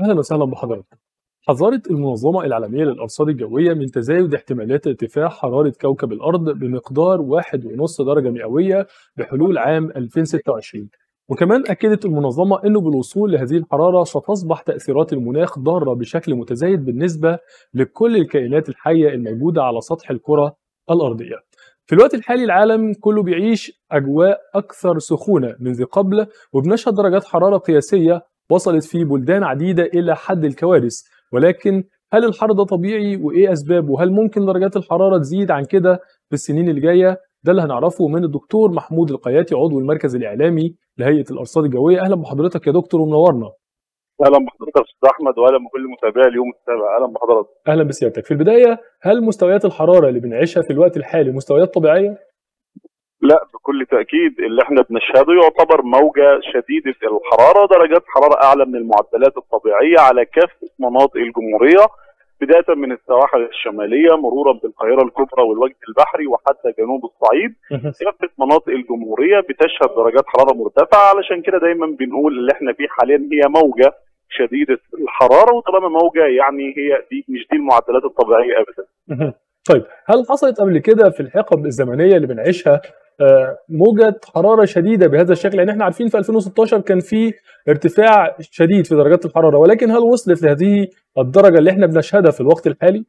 أهلا وسهلا بحضرتك. حذرت المنظمة العالمية للأرصاد الجوية من تزايد احتمالات ارتفاع حرارة كوكب الأرض بمقدار واحد ونص درجة مئوية بحلول عام 2026 وكمان أكدت المنظمة أنه بالوصول لهذه الحرارة ستصبح تأثيرات المناخ ضارة بشكل متزايد بالنسبة لكل الكائنات الحية الموجودة على سطح الكرة الأرضية في الوقت الحالي العالم كله بيعيش أجواء أكثر سخونة من ذي قبل وبنشهد درجات حرارة قياسية وصلت في بلدان عديدة إلى حد الكوارث ولكن هل الحر ده طبيعي وإيه أسبابه وهل ممكن درجات الحرارة تزيد عن كده في السنين اللي جاية ده اللي هنعرفه من الدكتور محمود القياتي عضو المركز الإعلامي لهيئة الأرصاد الجوية أهلا بحضرتك يا دكتور ومنورنا اهلا بحضرتك يا استاذ احمد واهلا بكل متابعي اليوم السابع اهلا بحضرتك أهلا بسيادتك في البداية هل مستويات الحرارة اللي بنعيشها في الوقت الحالي مستويات طبيعية؟ لا بكل تاكيد اللي احنا بنشهده يعتبر موجه شديده الحراره درجات حراره اعلى من المعدلات الطبيعيه على كافه مناطق الجمهوريه بدايه من السواحل الشماليه مرورا بالقاهره الكبرى والوجه البحري وحتى جنوب الصعيد كافه مناطق الجمهوريه بتشهد درجات حراره مرتفعه علشان كده دايما بنقول اللي احنا فيه حاليا هي موجه شديده الحراره وطالما موجه يعني هي دي مش دي المعدلات الطبيعيه ابدا طيب هل حصلت قبل كده في الحقب الزمنيه اللي بنعيشها آه، موجة حرارة شديدة بهذا الشكل يعني احنا عارفين في 2016 كان في ارتفاع شديد في درجات الحرارة ولكن هل وصلت لهذه الدرجة اللي احنا بنشهدها في الوقت الحالي؟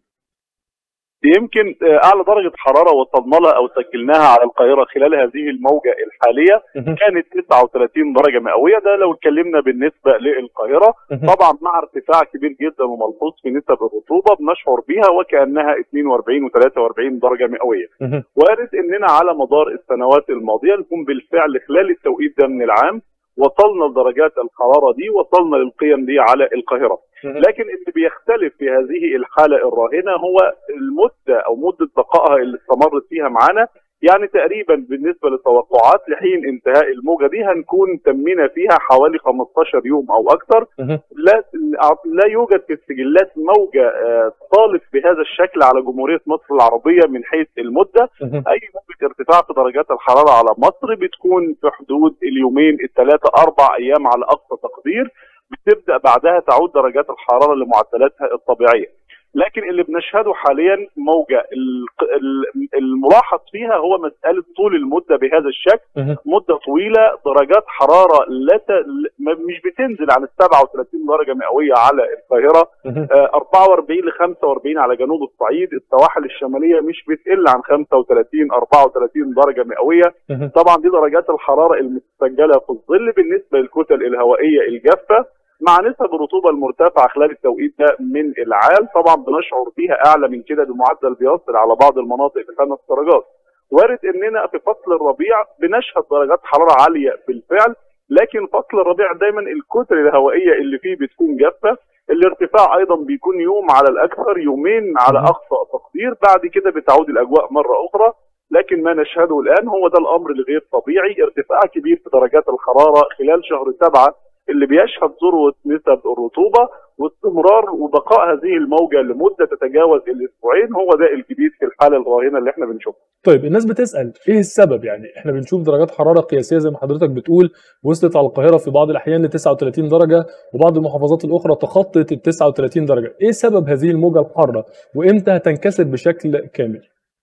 يمكن اعلى درجه حراره وصلنا لها او سجلناها على القاهره خلال هذه الموجه الحاليه كانت 39 درجه مئويه ده لو اتكلمنا بالنسبه للقاهره طبعا مع ارتفاع كبير جدا وملحوظ في نسب الرطوبه بنشعر بها وكانها 42 و43 درجه مئويه وارد اننا على مدار السنوات الماضيه نكون بالفعل خلال التوقيت ده من العام وصلنا لدرجات الحراره دي وصلنا للقيم دي على القاهره لكن اللي بيختلف في هذه الحاله الراهنه هو المده او مده بقائها اللي استمرت فيها معانا يعني تقريبا بالنسبه للتوقعات لحين انتهاء الموجه دي هنكون تمينا فيها حوالي 15 يوم او اكثر لا لا يوجد في السجلات موجه آه، طالت بهذا الشكل على جمهوريه مصر العربيه من حيث المده اي موجه ارتفاع في درجات الحراره على مصر بتكون في حدود اليومين الثلاثه اربع ايام على اقصى تقدير بتبدا بعدها تعود درجات الحراره لمعدلاتها الطبيعيه لكن اللي بنشهده حاليا موجه ال- ال- الملاحظ فيها هو مساله طول المده بهذا الشكل مده طويله درجات حراره لا ت... م- مش بتنزل عن ال 37 درجه مئويه على القاهره آه، 44 ل 45 على جنوب الصعيد السواحل الشماليه مش بتقل عن 35 34 درجه مئويه طبعا دي درجات الحراره المسجله في الظل بالنسبه للكتل الهوائيه الجافه مع نسب الرطوبه المرتفعه خلال التوقيت ده من العام طبعا بنشعر فيها اعلى من كده بمعدل بيصل على بعض المناطق بخمس درجات وارد اننا في فصل الربيع بنشهد درجات حراره عاليه بالفعل لكن فصل الربيع دايما الكتل الهوائيه اللي فيه بتكون جافه الارتفاع ايضا بيكون يوم على الاكثر يومين على اقصى تقدير بعد كده بتعود الاجواء مره اخرى لكن ما نشهده الان هو ده الامر الغير طبيعي ارتفاع كبير في درجات الحراره خلال شهر سبعه اللي بيشهد ذروه نسب الرطوبه واستمرار وبقاء هذه الموجه لمده تتجاوز الاسبوعين هو ده الجديد في الحاله الراهنه اللي احنا بنشوفها. طيب الناس بتسأل ايه السبب يعني احنا بنشوف درجات حرارة قياسية زي ما حضرتك بتقول وصلت على القاهرة في بعض الأحيان ل 39 درجة وبعض المحافظات الأخرى تخطت ال 39 درجة ايه سبب هذه الموجة الحارة وامتى هتنكسر بشكل كامل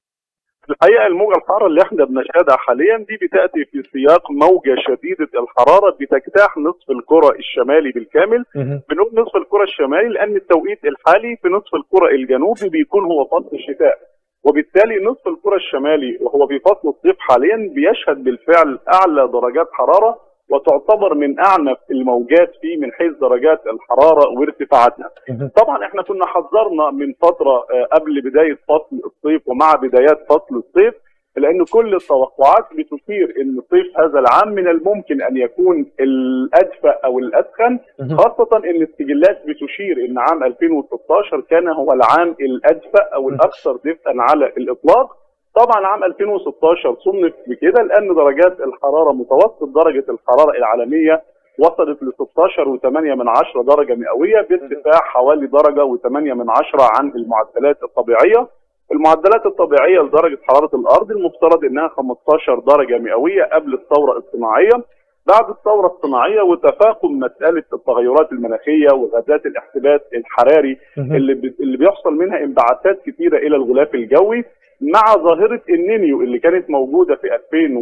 الحقيقه الموجه الحاره اللي احنا بنشهدها حاليا دي بتاتي في سياق موجه شديده الحراره بتجتاح نصف الكره الشمالي بالكامل بنقول نصف الكره الشمالي لان التوقيت الحالي في نصف الكره الجنوبي بيكون هو فصل الشتاء وبالتالي نصف الكره الشمالي وهو في فصل الصيف حاليا بيشهد بالفعل اعلى درجات حراره وتعتبر من اعنف الموجات فيه من حيث درجات الحراره وارتفاعاتها. طبعا احنا كنا حذرنا من فتره آه، قبل بدايه فصل الصيف ومع بدايات فصل الصيف لان كل التوقعات بتشير ان صيف هذا العام من الممكن ان يكون الادفى او الاسخن خاصه ان السجلات بتشير ان عام 2016 كان هو العام الادفى او الاكثر دفئا على الاطلاق طبعا عام 2016 صنف بكده لان درجات الحراره متوسط درجه الحراره العالميه وصلت ل 16.8 من عشرة درجه مئويه بارتفاع حوالي درجه و8 من عشرة عن المعدلات الطبيعيه المعدلات الطبيعيه لدرجه حراره الارض المفترض انها 15 درجه مئويه قبل الثوره الصناعيه بعد الثوره الصناعيه وتفاقم مساله التغيرات المناخيه وغازات الاحتباس الحراري اللي بي- اللي بيحصل منها انبعاثات كثيره الى الغلاف الجوي مع ظاهره النينيو اللي كانت موجوده في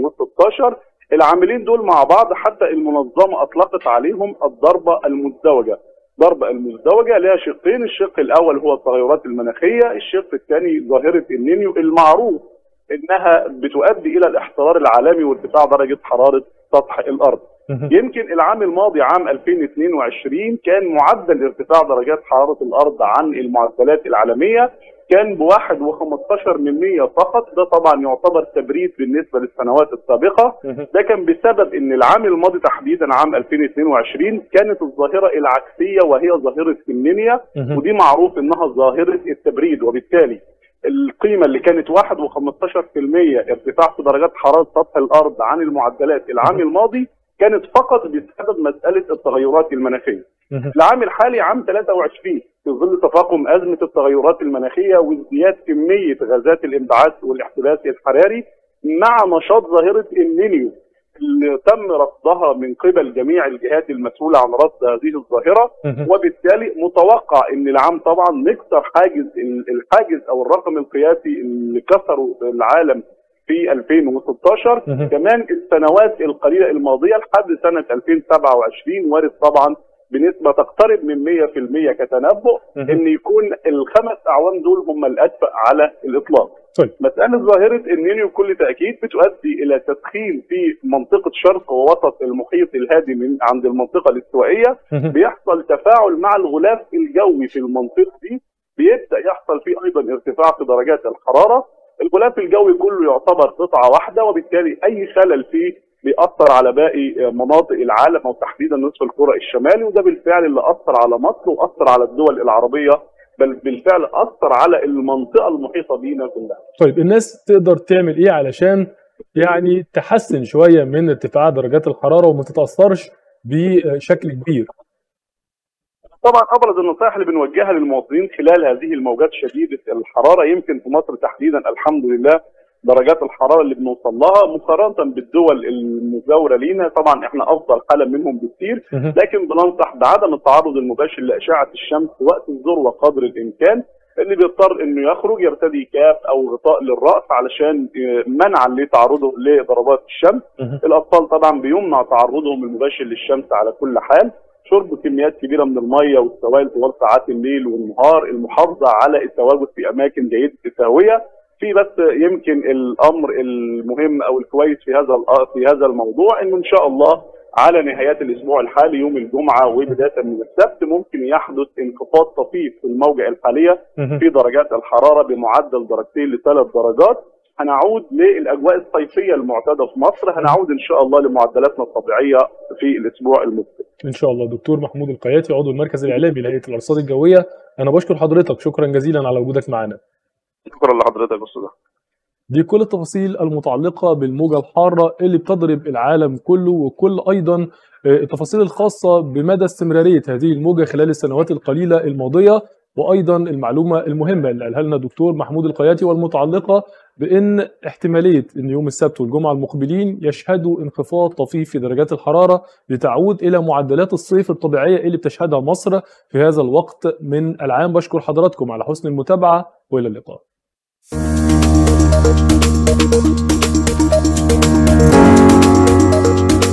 2016 العاملين دول مع بعض حتى المنظمه اطلقت عليهم الضربه المزدوجه ضربة المزدوجة لها شقين الشق الأول هو التغيرات المناخية الشق الثاني ظاهرة النينيو المعروف إنها بتؤدي إلى الاحترار العالمي وارتفاع درجة حرارة سطح الأرض يمكن العام الماضي عام 2022 كان معدل ارتفاع درجات حرارة الأرض عن المعدلات العالمية كان بواحد وخمستاشر من مية فقط ده طبعا يعتبر تبريد بالنسبة للسنوات السابقة ده كان بسبب ان العام الماضي تحديدا عام 2022 كانت الظاهرة العكسية وهي ظاهرة النينيا ودي معروف انها ظاهرة التبريد وبالتالي القيمة اللي كانت 1 و15% ارتفاع في درجات حرارة سطح الأرض عن المعدلات العام الماضي كانت فقط بسبب مسألة التغيرات المناخية. العام الحالي عام 23 في ظل تفاقم أزمة التغيرات المناخية وازدياد كمية غازات الانبعاث والاحتباس الحراري مع نشاط ظاهرة النينيو اللي تم رصدها من قبل جميع الجهات المسؤولة عن رصد هذه الظاهرة وبالتالي متوقع ان العام طبعا نكسر حاجز الحاجز او الرقم القياسي اللي كسره العالم في 2016 كمان السنوات القليله الماضيه لحد سنه 2027 وارد طبعا بنسبه تقترب من 100% كتنبؤ ان يكون الخمس اعوام دول هم الادفأ على الاطلاق. طيب. مساله ظاهره النينيو بكل تاكيد بتؤدي الى تسخين في منطقه شرق ووسط المحيط الهادي من عند المنطقه الاستوائيه بيحصل تفاعل مع الغلاف الجوي في المنطقه دي بيبدا يحصل فيه ايضا ارتفاع في درجات الحراره الغلاف الجوي كله يعتبر قطعه واحده وبالتالي اي خلل فيه بيأثر على باقي مناطق العالم او تحديدا نصف الكره الشمالي وده بالفعل اللي اثر على مصر واثر على الدول العربيه بل بالفعل اثر على المنطقه المحيطه بينا كلها. طيب الناس تقدر تعمل ايه علشان يعني تحسن شويه من ارتفاع درجات الحراره وما تتاثرش بشكل كبير؟ طبعا ابرز النصائح اللي بنوجهها للمواطنين خلال هذه الموجات شديده الحراره يمكن في مصر تحديدا الحمد لله درجات الحراره اللي بنوصل لها مقارنه بالدول المجاوره لينا طبعا احنا افضل حاله منهم بكثير لكن بننصح بعدم التعرض المباشر لاشعه الشمس وقت الذروه قدر الامكان اللي بيضطر انه يخرج يرتدي كاب او غطاء للراس علشان منعا لتعرضه لضربات الشمس الاطفال طبعا بيمنع تعرضهم المباشر للشمس على كل حال شرب كميات كبيره من الميه والسوائل طوال ساعات الليل والنهار المحافظه على التواجد في اماكن جيده التهويه في بس يمكن الامر المهم او الكويس في هذا في هذا الموضوع انه ان شاء الله على نهايات الاسبوع الحالي يوم الجمعه وبدايه من السبت ممكن يحدث انخفاض طفيف في الموجه الحاليه في درجات الحراره بمعدل درجتين لثلاث درجات هنعود للاجواء الصيفيه المعتاده في مصر هنعود ان شاء الله لمعدلاتنا الطبيعيه في الاسبوع المقبل ان شاء الله دكتور محمود القياتي عضو المركز الاعلامي لهيئه الارصاد الجويه انا بشكر حضرتك شكرا جزيلا على وجودك معنا شكرا لحضرتك استاذ دي كل التفاصيل المتعلقة بالموجة الحارة اللي بتضرب العالم كله وكل أيضا التفاصيل الخاصة بمدى استمرارية هذه الموجة خلال السنوات القليلة الماضية وأيضا المعلومة المهمة اللي قالها لنا دكتور محمود القياتي والمتعلقة بأن احتمالية أن يوم السبت والجمعة المقبلين يشهدوا انخفاض طفيف في درجات الحرارة لتعود إلى معدلات الصيف الطبيعية اللي بتشهدها مصر في هذا الوقت من العام بشكر حضراتكم على حسن المتابعة وإلى اللقاء.